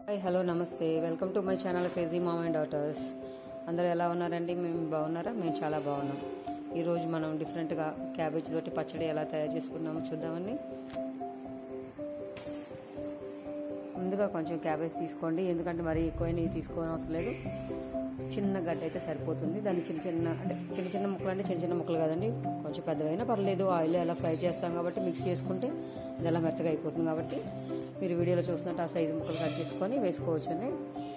hi hello నమస్తే welcome to my channel crazy mom and daughters అందరూ ఎలా ఉన్నారండి మేము బాగున్నారా మేము చాలా బాగున్నాం ఈరోజు మనం డిఫరెంట్గా క్యాబేజ్ తోటి పచ్చడి ఎలా తయారు చేసుకున్నామో చూద్దామండి ముందుగా కొంచెం క్యాబేజ్ తీసుకోండి ఎందుకంటే మరి ఎక్కువైనవి తీసుకోవడం అవసరం లేదు చిన్న గడ్డ అయితే సరిపోతుంది దాన్ని చిన్న చిన్న అంటే చిన్న చిన్న ముక్కలు అంటే చిన్న చిన్న ముక్కలు కాదండి కొంచెం పెద్దవైనా పర్లేదు ఆయిల్ అలా ఫ్రై చేస్తాం కాబట్టి మిక్స్ చేసుకుంటే అది అలా మెత్తగా అయిపోతుంది కాబట్టి మీరు వీడియోలో చూస్తున్నట్టు ఆ సైజు ముక్కలు కట్ చేసుకొని వేసుకోవచ్చండి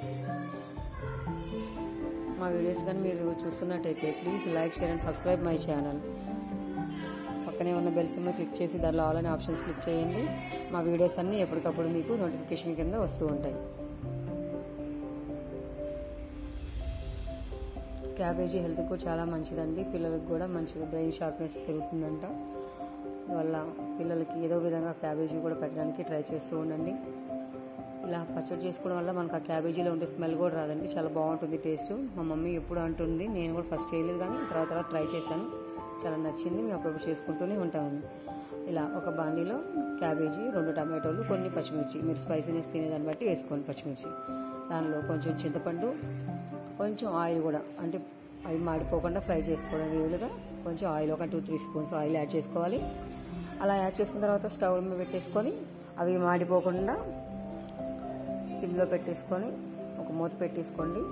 మా వీడియోస్ కానీ మీరు చూస్తున్నట్టయితే please like share and subscribe my channel పక్కనే ఉన్న బెల్ సిమ్లో క్లిక్ చేసి దానిలో ఆల్ అనే ఆప్షన్స్ క్లిక్ చేయండి మా వీడియోస్ అన్నీ ఎప్పటికప్పుడు మీకు నోటిఫికేషన్ కింద వస్తూ ఉంటాయి క్యాబేజీ హెల్త్కు చాలా మంచిదండి పిల్లలకు కూడా మంచిగా బ్రెయిన్ షార్ప్నెస్ పెరుగుతుందంట వల్ల పిల్లలకి ఏదో విధంగా క్యాబేజీ కూడా పెట్టడానికి ట్రై చేస్తూ ఉండండి ఇలా పచ్చడి చేసుకోవడం వల్ల మనకు ఆ క్యాబేజీలో ఉండే స్మెల్ కూడా రాదండి చాలా బాగుంటుంది టేస్ట్ మా మమ్మీ ఎప్పుడు అంటుంది నేను కూడా ఫస్ట్ చేయలేదు కానీ తర్వాత తర్వాత ట్రై చేశాను చాలా నచ్చింది మేము అప్పుడప్పుడు చేసుకుంటూనే ఉంటామండి ఇలా ఒక బాండీలో క్యాబేజీ రెండు టమాటోలు కొన్ని పచ్చిమిర్చి మీరు స్పైసీనెస్ తినేదాన్ని బట్టి వేసుకోండి పచ్చిమిర్చి దానిలో కొంచెం చింతపండు కొంచెం ఆయిల్ కూడా అంటే అవి మాడిపోకుండా ఫ్రై చేసుకోవడం వీలుగా కొంచెం ఆయిల్ ఒక two three spoons oil add చేసుకోవాలి అలా యాడ్ చేసుకున్న తర్వాత స్టవ్ మీద పెట్టేసుకొని అవి మాడిపోకుండా సిమ్లో పెట్టేసుకొని ఒక మూత పెట్టేసుకోండి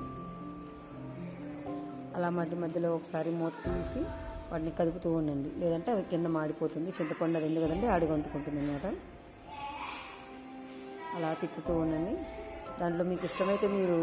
అలా మధ్య మధ్యలో ఒకసారి మూత తీసి వాటిని కదుపుతూ ఉండండి లేదంటే అవి కింద మాడిపోతుంది చింతపండు అది ఉంది కదండి అడుగంటుకుంటుంది అనమాట అలా తిప్పుతూ ఉండండి దాంట్లో మీకు ఇష్టమైతే మీరు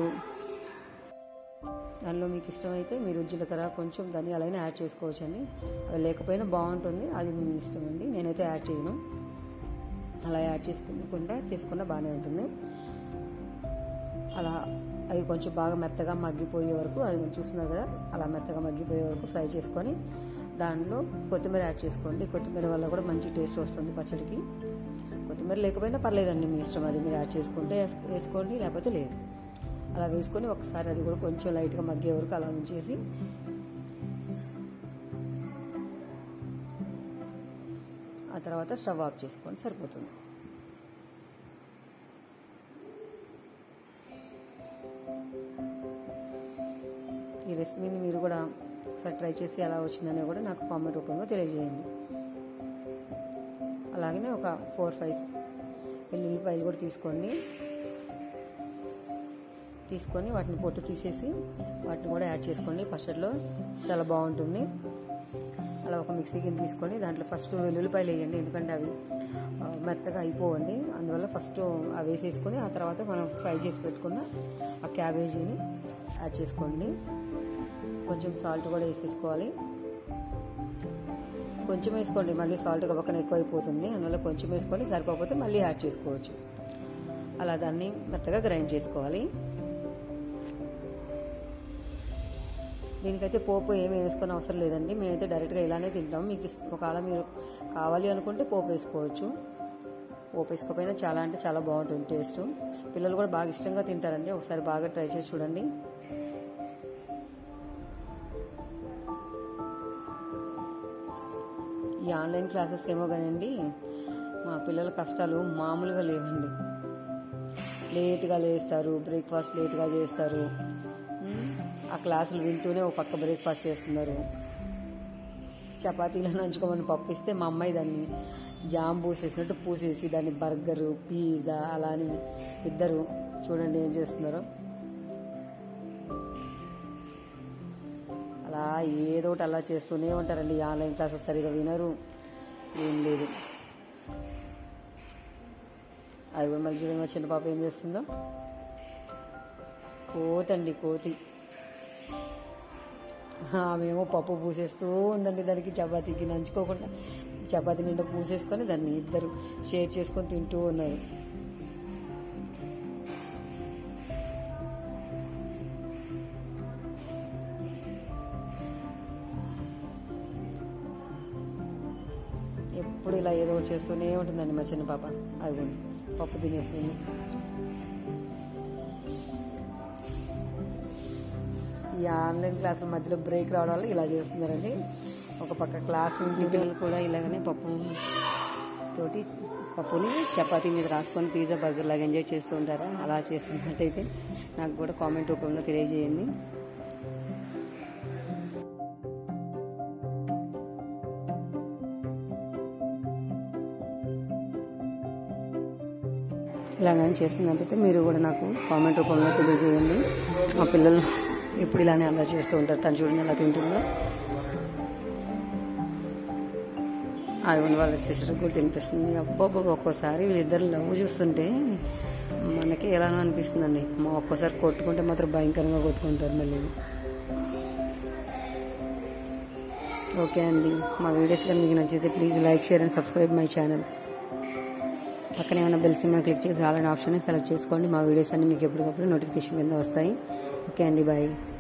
దానిలో మీకు ఇష్టమైతే మీరు జీలకర్ర కొంచెం ధనియాలైనా యాడ్ చేసుకోవచ్చండి అవి లేకపోయినా బాగుంటుంది అది మీ ఇష్టం అండి నేనైతే యాడ్ చేయను అలా యాడ్ చేసుకునకుండా చేసుకున్నా బాగానే ఉంటుంది అలా అవి కొంచెం బాగా మెత్తగా మగ్గిపోయే వరకు అది మీరు చూస్తున్నారు కదా అలా మెత్తగా మగ్గిపోయే వరకు ఫ్రై చేసుకొని దానిలో కొత్తిమీర యాడ్ చేసుకోండి కొత్తిమీర వల్ల కూడా మంచి టేస్ట్ వస్తుంది పచ్చడికి కొత్తిమీర లేకపోయినా పర్లేదండి మీ ఇష్టం అది మీరు యాడ్ చేసుకుంటే వేసుకోండి లేకపోతే లేదు అలా వేసుకొని ఒకసారి అది కూడా కొంచెం లైట్గా మగ్గే వరకు అలా ఉంచేసి ఆ తర్వాత స్టవ్ ఆఫ్ చేసుకోండి సరిపోతుంది ఈ రెసిపీని మీరు కూడా ఒకసారి ట్రై చేసి ఎలా వచ్చిందనే కూడా నాకు కామెంట్ రూపంలో తెలియజేయండి అలాగనే ఒక ఫోర్ ఫైవ్ వెల్లుల్లిపాయలు కూడా తీసుకోండి తీసుకొని వాటిని పొట్టు తీసేసి వాటిని కూడా యాడ్ చేసుకోండి పచ్చడిలో చాలా బాగుంటుంది అలా ఒక మిక్సీ కింద తీసుకొని దాంట్లో ఫస్ట్ వెల్లుల్లిపాయలు వేయండి ఎందుకంటే అవి మెత్తగా అయిపోవండి అందువల్ల ఫస్ట్ అవి వేసేసుకొని ఆ తర్వాత మనం ఫ్రై చేసి పెట్టుకున్న ఆ క్యాబేజీని యాడ్ చేసుకోండి కొంచెం సాల్ట్ కూడా వేసేసుకోవాలి కొంచెం వేసుకోండి మళ్ళీ సాల్ట్ పక్కన ఎక్కువ అయిపోతుంది అందువల్ల కొంచెం వేసుకొని సరిపోతే మళ్ళీ యాడ్ చేసుకోవచ్చు అలా దాన్ని మెత్తగా గ్రైండ్ చేసుకోవాలి దీనికైతే పోపు ఏమి వేసుకొని అవసరం లేదండి మేమైతే డైరెక్ట్గా ఇలానే తింటాం మీకు ఒకవేళ మీరు కావాలి అనుకుంటే పోపు వేసుకోవచ్చు పోపు వేసుకోకపోయినా చాలా అంటే చాలా బాగుంటుంది టేస్ట్ పిల్లలు కూడా బాగా ఇష్టంగా తింటారండి ఒకసారి బాగా ట్రై చేసి చూడండి ఈ ఆన్లైన్ క్లాసెస్ ఏమో కానండి మా పిల్లల కష్టాలు మామూలుగా లేవండి లేట్గా లేస్తారు బ్రేక్ఫాస్ట్ లేట్గా చేస్తారు ఆ క్లాసులు వింటూనే ఒక పక్క బ్రేక్ఫాస్ట్ చేస్తున్నారు చపాతీలో నంచుకోమని పప్పు ఇస్తే మా అమ్మాయి దాన్ని జామ్ పూసేసినట్టు పూసేసి దాన్ని బర్గరు పిజ్జా అలా అని ఇద్దరు చూడండి ఏం చేస్తున్నారు అలా ఏదో ఒకటి అలా చేస్తూనే ఉంటారండి ఆన్లైన్ క్లాసెస్ సరిగా వినరు ఏం లేదు అది కూడా మళ్ళీ చూడండి మా చిన్న పాప ఏం చేస్తుందో కోతండి కోతి ఆమెమో పప్పు పూసేస్తూ ఉందండి దానికి చపాతీకి నంచుకోకుండా చపాతీ నిండా పూసేసుకొని దాన్ని ఇద్దరు షేర్ చేసుకొని తింటూ ఉన్నారు ఎప్పుడు ఇలా ఏదో చేస్తూనే ఉంటుందండి మా చిన్న పాప అది పప్పు తినేస్తుంది ఈ ఆన్లైన్ క్లాసుల మధ్యలో బ్రేక్ రావడం వల్ల ఇలా చేస్తున్నారండి ఒక పక్క క్లాస్ వీడియోలు కూడా ఇలాగనే పప్పు తోటి పప్పుని చపాతీ మీద రాసుకొని పిజ్జా బర్గర్ లాగా ఎంజాయ్ చేస్తూ ఉంటారా అలా చేస్తున్నట్టయితే నాకు కూడా కామెంట్ రూపంలో తెలియజేయండి ఇలా కానీ చేస్తున్నట్టయితే మీరు కూడా నాకు కామెంట్ రూపంలో తెలియజేయండి మా పిల్లలు ఎప్పుడు ఇలానే అలా చేస్తూ ఉంటారు తను చూడండి ఎలా తింటుందో అది వాళ్ళ సిస్టర్ కూడా తినిపిస్తుంది అబ్బబ్బో ఒక్కోసారి వీళ్ళిద్దరు లవ్ చూస్తుంటే మనకి ఎలానో అనిపిస్తుందండి మా ఒక్కోసారి కొట్టుకుంటే మాత్రం భయంకరంగా కొట్టుకుంటారు మళ్ళీ ఓకే అండి మా వీడియోస్ కానీ మీకు నచ్చితే please like share and subscribe my channel పక్కనే ఉన్న బెల్ సినిమా క్లిక్ చేసి ఆల్ ఆప్షన్ సెలెక్ట్ చేసుకోండి మా వీడియోస్ అన్ని మీకు ఎప్పటికప్పుడు నోటిఫికేషన్ కింద వస్తాయి ఓకే అండి బాయ్